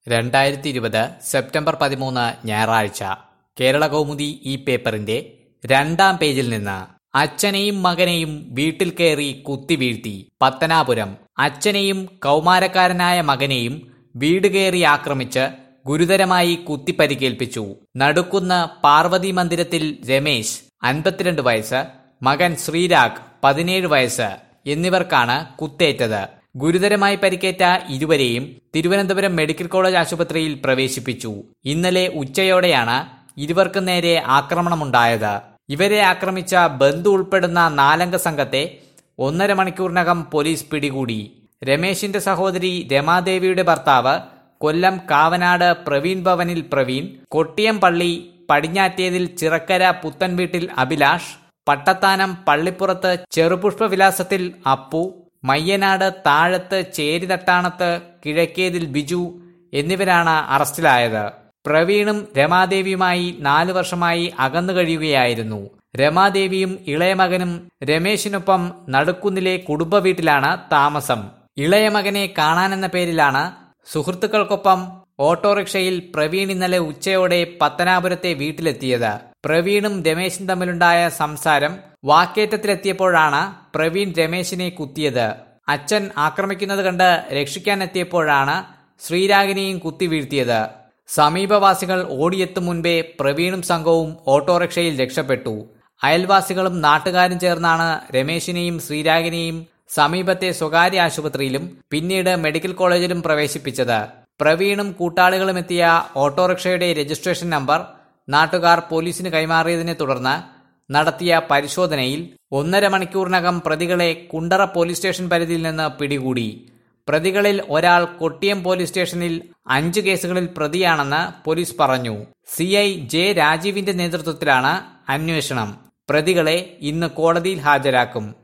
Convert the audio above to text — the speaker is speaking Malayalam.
രണ്ടായിരത്തി ഇരുപത് സെപ്റ്റംബർ പതിമൂന്ന് ഞായറാഴ്ച കേരള കൗമുദി ഈ പേപ്പറിന്റെ രണ്ടാം പേജിൽ നിന്ന് അച്ഛനെയും മകനെയും വീട്ടിൽ കയറി കുത്തിവീഴ്ത്തി പത്തനാപുരം അച്ഛനെയും കൗമാരക്കാരനായ മകനെയും വീട് കയറി ആക്രമിച്ച് ഗുരുതരമായി കുത്തിപ്പരിക്കേൽപ്പിച്ചു നടുക്കുന്ന് പാർവതി മന്ദിരത്തിൽ രമേശ് അൻപത്തിരണ്ട് വയസ്സ് മകൻ ശ്രീരാഗ് പതിനേഴ് വയസ്സ് എന്നിവർക്കാണ് കുത്തേറ്റത് ഗുരുതരമായി പരിക്കേറ്റ ഇരുവരെയും തിരുവനന്തപുരം മെഡിക്കൽ കോളേജ് ആശുപത്രിയിൽ പ്രവേശിപ്പിച്ചു ഇന്നലെ ഉച്ചയോടെയാണ് ഇരുവർക്കു നേരെ ആക്രമണമുണ്ടായത് ഇവരെ ആക്രമിച്ച ബന്ധു ഉൾപ്പെടുന്ന നാലംഗ സംഘത്തെ ഒന്നര മണിക്കൂറിനകം പോലീസ് പിടികൂടി രമേശിന്റെ സഹോദരി രമാദേവിയുടെ ഭർത്താവ് കൊല്ലം കാവനാട് പ്രവീൺ ഭവനിൽ പ്രവീൺ കൊട്ടിയം പള്ളി പടിഞ്ഞാറ്റേതിൽ ചിറക്കര പുത്തൻ വീട്ടിൽ അഭിലാഷ് പട്ടത്താനം പള്ളിപ്പുറത്ത് ചെറുപുഷ്പ വിലാസത്തിൽ അപ്പു മയ്യനാട് താഴത്ത് ചേരിതട്ടാണത്ത് കിഴക്കേതിൽ ബിജു എന്നിവരാണ് അറസ്റ്റിലായത് പ്രവീണും രമാദേവിയുമായി നാലു വർഷമായി അകന്നു കഴിയുകയായിരുന്നു രമാദേവിയും ഇളയ മകനും രമേശിനൊപ്പം നടുക്കുന്നിലെ കുടുംബ വീട്ടിലാണ് താമസം ഇളയ മകനെ കാണാനെന്ന പേരിലാണ് സുഹൃത്തുക്കൾക്കൊപ്പം ഓട്ടോറിക്ഷയിൽ പ്രവീൺ ഇന്നലെ ഉച്ചയോടെ പത്തനാപുരത്തെ വീട്ടിലെത്തിയത് പ്രവീണും രമേശും തമ്മിലുണ്ടായ സംസാരം വാക്കേറ്റത്തിലെത്തിയപ്പോഴാണ് പ്രവീൺ രമേശിനെ കുത്തിയത് അച്ഛൻ ആക്രമിക്കുന്നത് കണ്ട് രക്ഷിക്കാനെത്തിയപ്പോഴാണ് ശ്രീരാഗിനെയും കുത്തി വീഴ്ത്തിയത് സമീപവാസികൾ ഓടിയെത്തും മുൻപേ പ്രവീണും സംഘവും ഓട്ടോറിക്ഷയിൽ രക്ഷപ്പെട്ടു അയൽവാസികളും നാട്ടുകാരും ചേർന്നാണ് രമേശിനെയും ശ്രീരാഗിനെയും സമീപത്തെ സ്വകാര്യ ആശുപത്രിയിലും പിന്നീട് മെഡിക്കൽ കോളേജിലും പ്രവേശിപ്പിച്ചത് പ്രവീണും കൂട്ടാളികളും എത്തിയ ഓട്ടോറിക്ഷയുടെ രജിസ്ട്രേഷൻ നമ്പർ നാട്ടുകാർ പോലീസിന് കൈമാറിയതിനെ തുടർന്ന് നടത്തിയ പരിശോധനയിൽ ഒന്നര മണിക്കൂറിനകം പ്രതികളെ കുണ്ടറ പോലീസ് സ്റ്റേഷൻ പരിധിയിൽ നിന്ന് പിടികൂടി പ്രതികളിൽ ഒരാൾ കൊട്ടിയം പോലീസ് സ്റ്റേഷനിൽ അഞ്ച് കേസുകളിൽ പ്രതിയാണെന്ന് പോലീസ് പറഞ്ഞു സി ഐ ജെ രാജീവിന്റെ നേതൃത്വത്തിലാണ് അന്വേഷണം പ്രതികളെ ഇന്ന് കോടതിയിൽ ഹാജരാക്കും